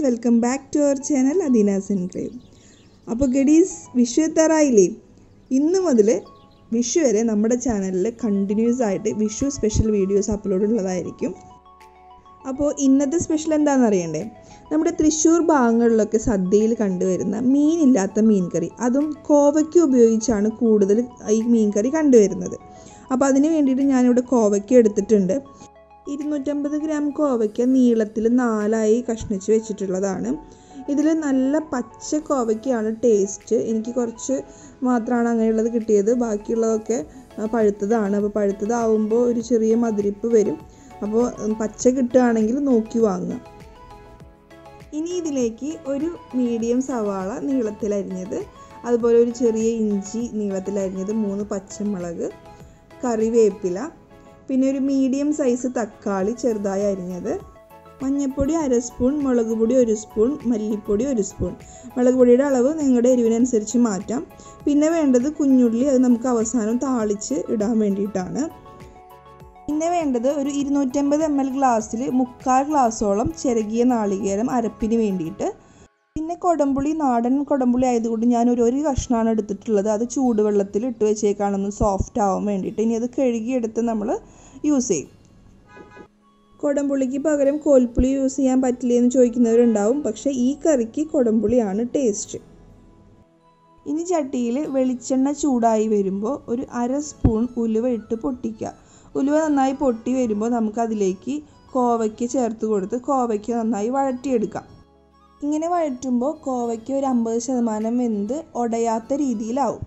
welcome back to our channel Adeena's enclave അപ്പോൾ ഗഡീസ് വിഷു എത്താറായില്ലേ ഇന്ന് മുതൽ വിഷു വരെ നമ്മുടെ ചാനലിൽ കണ്ടിന്യൂസ് ആയിട്ട് വിഷു സ്പെഷ്യൽ വീഡിയോസ് അപ്ലോഡ് ഉള്ളതായിരിക്കും അപ്പോൾ ഇന്നത്തെ സ്പെഷ്യൽ എന്താണെന്ന് അറിയണ്ടേ നമ്മുടെ തൃശ്ശൂർ ഭാഗങ്ങളിലൊക്കെ സദ്യയിൽ കണ്ടുവരുന്ന മീനില്ലാത്ത മീൻ കറി അതും കോവയ്ക്ക ഉപയോഗിച്ചാണ് കൂടുതൽ ഈ മീൻ കറി കണ്ടുവരുന്നത് അപ്പോൾ അതിന് വേണ്ടിയിട്ട് ഞാനിവിടെ കോവയ്ക്ക എടുത്തിട്ടുണ്ട് ഇരുന്നൂറ്റമ്പത് ഗ്രാം കോവയ്ക്ക നീളത്തിൽ നാലായി കഷ്ണിച്ച് വെച്ചിട്ടുള്ളതാണ് ഇതിൽ നല്ല പച്ച കോവയ്ക്കാണ് ടേസ്റ്റ് എനിക്ക് കുറച്ച് മാത്രമാണ് അങ്ങനെയുള്ളത് കിട്ടിയത് ബാക്കിയുള്ളതൊക്കെ പഴുത്തതാണ് അപ്പോൾ പഴുത്തതാവുമ്പോൾ ഒരു ചെറിയ മധുരിപ്പ് വരും അപ്പോൾ പച്ച കിട്ടുകയാണെങ്കിൽ നോക്കി വാങ്ങുക ഇനി ഇതിലേക്ക് ഒരു മീഡിയം സവാള നീളത്തിലരിഞ്ഞത് അതുപോലെ ഒരു ചെറിയ ഇഞ്ചി നീളത്തിലരിഞ്ഞത് മൂന്ന് പച്ചമുളക് കറിവേപ്പില പിന്നെ ഒരു മീഡിയം സൈസ് തക്കാളി ചെറുതായി അരിഞ്ഞത് മഞ്ഞൾപ്പൊടി അര സ്പൂൺ മുളക് പൊടി ഒരു സ്പൂൺ മല്ലിപ്പൊടി ഒരു സ്പൂൺ മുളക് പൊടിയുടെ അളവ് നിങ്ങളുടെ എരിവിനനുസരിച്ച് മാറ്റാം പിന്നെ വേണ്ടത് കുഞ്ഞുള്ളി അത് നമുക്ക് അവസാനം താളിച്ച് ഇടാൻ വേണ്ടിയിട്ടാണ് പിന്നെ വേണ്ടത് ഒരു ഇരുന്നൂറ്റമ്പത് എം എൽ ഗ്ലാസ്സിൽ മുക്കാൽ ഗ്ലാസ്സോളം ചിരകിയ നാളികേരം അരപ്പിന് വേണ്ടിയിട്ട് പിന്നെ കൊടമ്പുളി നാടൻ കൊടമ്പുളി ആയതുകൊണ്ട് ഞാൻ ഒരു ഒരു കഷ്ണമാണ് എടുത്തിട്ടുള്ളത് അത് ചൂടുവെള്ളത്തിൽ ഇട്ട് വെച്ചേക്കാണെന്ന് സോഫ്റ്റ് ആവാൻ വേണ്ടിയിട്ട് ഇനി അത് കഴുകിയെടുത്ത് നമ്മൾ യൂസ് ചെയ്യും കൊടംപുളിക്ക് പകരം കോൽപ്പുളി യൂസ് ചെയ്യാൻ പറ്റില്ല എന്ന് ചോദിക്കുന്നവരുണ്ടാവും പക്ഷേ ഈ കറിക്ക് കൊടംപുളിയാണ് ടേസ്റ്റ് ഇനി ചട്ടിയിൽ വെളിച്ചെണ്ണ ചൂടായി വരുമ്പോൾ ഒരു അര സ്പൂൺ ഉലുവ ഇട്ട് പൊട്ടിക്കുക ഉലുവ നന്നായി പൊട്ടി വരുമ്പോൾ നമുക്ക് അതിലേക്ക് കോവയ്ക്ക് ചേർത്ത് കൊടുത്ത് കോവയ്ക്ക് നന്നായി വഴറ്റിയെടുക്കാം ഇങ്ങനെ വഴറ്റുമ്പോൾ കോവയ്ക്ക് ഒരു അമ്പത് ശതമാനം വെന്ത് ഉടയാത്ത രീതിയിലാവും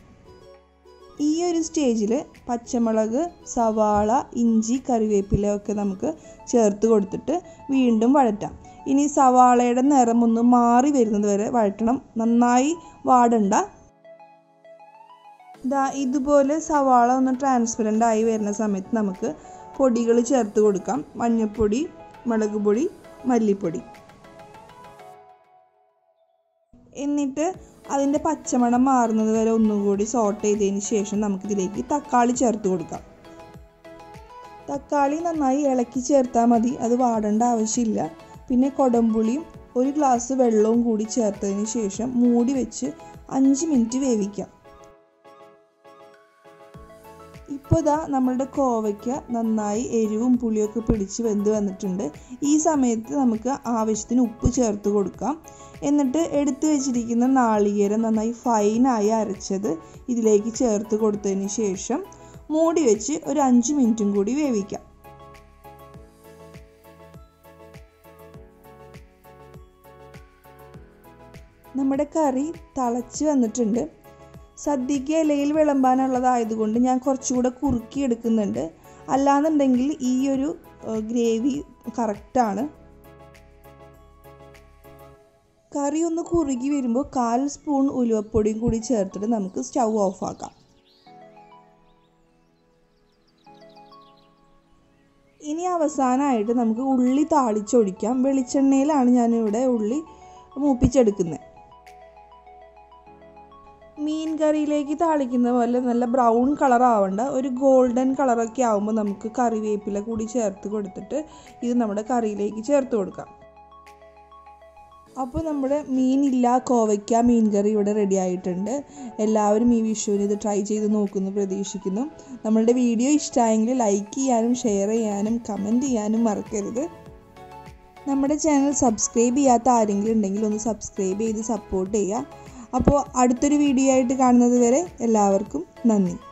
ഈ ഒരു സ്റ്റേജിൽ പച്ചമുളക് സവാള ഇഞ്ചി കറിവേപ്പില ഒക്കെ നമുക്ക് ചേർത്ത് കൊടുത്തിട്ട് വീണ്ടും വഴറ്റാം ഇനി സവാളയുടെ നിറം ഒന്ന് മാറി വരുന്നത് വരെ വഴറ്റണം നന്നായി വാടണ്ട ഇതാ ഇതുപോലെ സവാള ഒന്ന് ട്രാൻസ്പെറൻ്റ് ആയി വരുന്ന സമയത്ത് നമുക്ക് പൊടികൾ ചേർത്ത് കൊടുക്കാം മഞ്ഞൾപ്പൊടി മുളക് പൊടി മല്ലിപ്പൊടി എന്നിട്ട് അതിൻ്റെ പച്ചമണം മാറുന്നത് വരെ ഒന്നുകൂടി സോട്ട് ചെയ്തതിന് ശേഷം നമുക്കിതിലേക്ക് തക്കാളി ചേർത്ത് കൊടുക്കാം തക്കാളി നന്നായി ഇളക്കി ചേർത്താൽ മതി അത് വാടേണ്ട ആവശ്യമില്ല പിന്നെ കൊടംപുളിയും ഒരു ഗ്ലാസ് വെള്ളവും കൂടി ചേർത്തതിന് ശേഷം മൂടി വെച്ച് അഞ്ച് മിനിറ്റ് വേവിക്കാം ഇപ്പോൾ ഇതാ നമ്മളുടെ കോവയ്ക്ക നന്നായി എരിവും പുളിയൊക്കെ പിടിച്ച് വെന്ത് വന്നിട്ടുണ്ട് ഈ സമയത്ത് നമുക്ക് ആവശ്യത്തിന് ഉപ്പ് ചേർത്ത് കൊടുക്കാം എന്നിട്ട് എടുത്തു വെച്ചിരിക്കുന്ന നാളികേരം നന്നായി ഫൈനായി അരച്ചത് ഇതിലേക്ക് ചേർത്ത് കൊടുത്തതിന് ശേഷം മൂടി വെച്ച് ഒരു അഞ്ച് മിനിറ്റും കൂടി വേവിക്കാം നമ്മുടെ കറി തിളച്ച് വന്നിട്ടുണ്ട് സദ്യക്ക് ഇലയിൽ വിളമ്പാനുള്ളതായതുകൊണ്ട് ഞാൻ കുറച്ചുകൂടെ കുറുക്കി എടുക്കുന്നുണ്ട് അല്ലാന്നുണ്ടെങ്കിൽ ഈ ഒരു ഗ്രേവി കറക്റ്റാണ് കറി ഒന്ന് കുറുകി വരുമ്പോൾ കാൽ സ്പൂൺ ഉലുവപ്പൊടിയും കൂടി ചേർത്തിട്ട് നമുക്ക് സ്റ്റൗ ഓഫാക്കാം ഇനി അവസാനമായിട്ട് നമുക്ക് ഉള്ളി താളിച്ചൊഴിക്കാം വെളിച്ചെണ്ണയിലാണ് ഞാനിവിടെ ഉള്ളി മൂപ്പിച്ചെടുക്കുന്നത് മീൻ കറിയിലേക്ക് താളിക്കുന്ന പോലെ നല്ല ബ്രൗൺ കളർ ആവണ്ട ഒരു ഗോൾഡൻ കളറൊക്കെ ആവുമ്പോൾ നമുക്ക് കറിവേപ്പില കൂടി ചേർത്ത് കൊടുത്തിട്ട് ഇത് നമ്മുടെ കറിയിലേക്ക് ചേർത്ത് കൊടുക്കാം അപ്പോൾ നമ്മുടെ മീനില്ല കോവയ്ക്ക മീൻ കറി ഇവിടെ റെഡി ആയിട്ടുണ്ട് എല്ലാവരും ഈ വിഷുവിന് ഇത് ട്രൈ ചെയ്ത് നോക്കുന്നു പ്രതീക്ഷിക്കുന്നു നമ്മളുടെ വീഡിയോ ഇഷ്ടമായെങ്കിൽ ലൈക്ക് ചെയ്യാനും ഷെയർ ചെയ്യാനും കമൻറ്റ് ചെയ്യാനും മറക്കരുത് നമ്മുടെ ചാനൽ സബ്സ്ക്രൈബ് ചെയ്യാത്ത ആരെങ്കിലും ഉണ്ടെങ്കിൽ ഒന്ന് സബ്സ്ക്രൈബ് ചെയ്ത് സപ്പോർട്ട് ചെയ്യുക അപ്പോൾ അടുത്തൊരു വീഡിയോ ആയിട്ട് കാണുന്നത് വരെ എല്ലാവർക്കും നന്ദി